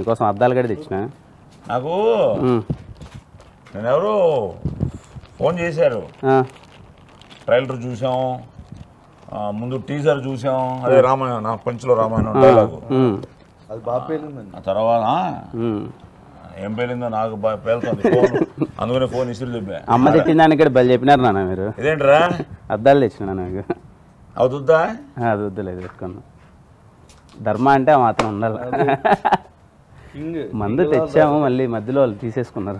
మీకోసం అద్దాలు కూడా తెచ్చిన నాకు ఉమ్. నేను ఎవరు ఫోన్ చేశారు ఆ, ట్రైలర్ చూసాం ఆ, ముందు టీజర్ చూసాం అదే రామాయణం నా పంచులో రామాయణం డైలాగు ఉమ్, అది బాగా పేలిందండి ఆ తర్వాత ఉమ్. ఏం పేలిందో నాకు బాగా పేలుతుంది ఫోన్ అందుకనే ఫోన్ ఇసురు చెప్పా అమ్మ తెచ్చిన దానికి కూడా బలి చెప్పినారు నాన్న మీరు ఇదేంట్రా అద్దాలు తెచ్చిన నాకు అవుతుందా ఆ, అది వద్దులేదు పెట్టుకున్నా ధర్మ అంటే ఆ మాత్రం ఉండాలి కింగ్ మందు తెచ్చాము మళ్ళీ మధ్యలో వాళ్ళు తీసేసుకున్నారు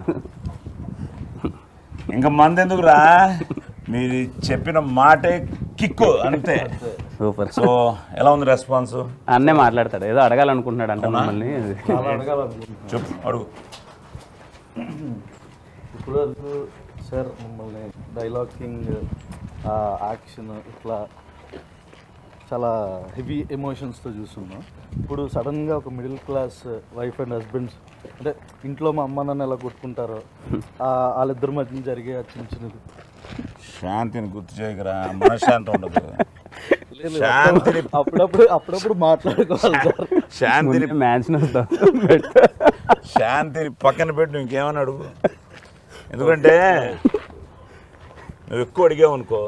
ఇంకా మంది ఎందుకురా మీరు చెప్పిన మాటే కిక్కు అంతే సూపర్ సో ఎలా ఉంది రెస్పాన్స్ అన్నే మాట్లాడతాడు ఏదో అడగాలనుకుంటున్నాడు అంట మమ్మల్ని చాలా అడగాలనుకుంటున్నాను చెప్పు అడుగు ఇప్పుడు వరకు సార్ మిమ్మల్ని డైలాగ్ కింగ్ యాక్షన్ ఇట్లా చాలా హెవీ ఎమోషన్స్తో చూస్తున్నాం ఇప్పుడు సడన్గా ఒక middle class wife and husbands అంటే ఇంట్లో మా అమ్మ నాన్న ఎలా కొట్టుకుంటారో ఆ వాళ్ళిద్దరి మధ్య జరిగే ఆ చిన్న చిన్నది శాంతిని గుర్తు చేయకరా మనశ్శాంతి ఉండదు శాంతిని అప్పుడప్పుడు అప్పుడప్పుడు మాట్లాడుకోవాలి సార్ శాంతిని మ్యాన్షన్ వస్తాం శాంతిని పక్కన పెట్టు ఇంకేమని అడుగు ఎందుకంటే నువ్వు ఎక్కువ అడిగావు అనుకో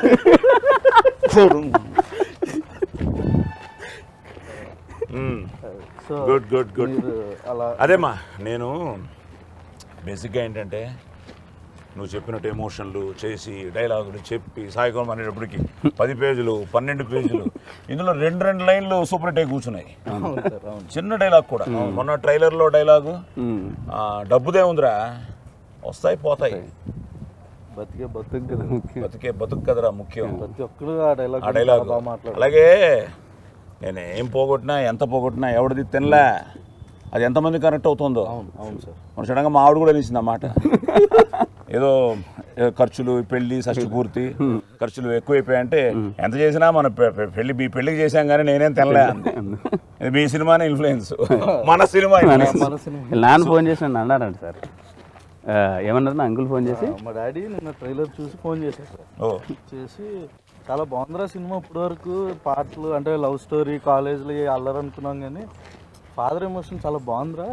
సో గుడ్ గుడ్ గుడ్ మీరు అలా అదేమ్మా నేను బేసిక్గా ఏంటంటే నువ్వు చెప్పినట్టు ఎమోషన్లు చేసి డైలాగులు చెప్పి సాయికోలం అనేటప్పటికి పది పేజీలు పన్నెండు పేజీలు ఇందులో రెండు రెండు లైన్లు సూపర్ హిట్ అయి కూర్చున్నాయి అవును సార్ అవును చిన్న డైలాగ్ కూడా మొన్న ట్రైలర్లో డైలాగు ఉమ్. ఆ, డబ్బుదే ఉందిరా వస్తాయి పోతాయి బతికే బతుకు కదా బతికే బతుకు కదరా ముఖ్యం ప్రతి ఒక్కరు ఆ డైలాగ్ ఆ డైలాగ్ బాగా మాట్లాడారు అలాగే నేను ఏం పోగొట్టినా ఎంత పోగొట్టినా ఎవడిది తినలే అది ఎంతమంది కనెక్ట్ అవుతుందో అవును అవును సార్ మన సడన్గా మా ఆవిడ కూడా అనేసింది అన్నమాట ఏదో ఏదో ఖర్చులు పెళ్లి షష్టి పూర్తి ఖర్చులు ఎక్కువైపోయాయంటే ఎంత చేసినా మన పె- పె- పెళ్లి మీ పెళ్లికి చేశాం కానీ నేనేం తినలే అంది ఇది మీ సినిమానే ఇన్ఫ్లుయెన్స్ మన సినిమా influence. మన సినిమా వీళ్ళ నాన్న ఫోన్ చేసి నన్ను అన్నారంట సార్ ఆ, ఏమన్నారు నా అంకుల్ ఫోన్ చేసి మా డాడీ నిన్న ట్రైలర్ చూసి ఫోన్ చేశారు సార్ ఓ చేసి చాలా బాగుందిరా సినిమా ఇప్పటి వరకు పాటలు అంటే లవ్ స్టోరీ కాలేజ్లో అల్లరు అనుకున్నాం కానీ ఫాదర్ ఎమోషన్ చాలా బాగుందిరా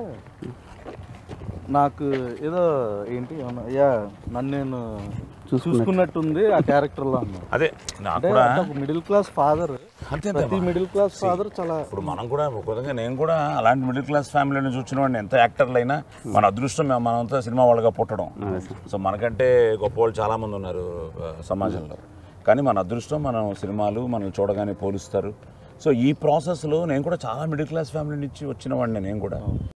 నాకు ఏదో ఏంటి ఏమన్నా యా నన్ను నేను చూసుకున్నట్టుంది ఆ క్యారెక్టర్లో అన్నారు అదే నాకు అంటే కూడా అంటే ఒక మిడిల్ క్లాస్ ఫాదర్ అంతే ప్రతి మిడిల్ క్లాస్ ఫాదర్ చాలా ఇప్పుడు మనం కూడా ఒక విధంగా నేను కూడా అలాంటి మిడిల్ క్లాస్ ఫ్యామిలీ నుంచి వచ్చిన వాడిని ఎంత యాక్టర్లు అయినా మన అదృష్టం మేము- మనంతా సినిమా వాళ్ళగా పుట్టడం సో మనకంటే గొప్ప వాళ్ళు చాలా మంది ఉన్నారు ఆ, సమాజంలో కానీ మన అదృష్టం మనం సినిమాలు మనం చూడగానే పోలుస్తారు సో ఈ ప్రాసెస్లో నేను కూడా చాలా మిడిల్ క్లాస్ ఫ్యామిలీ నుంచి వచ్చిన వాడిని నేను కూడా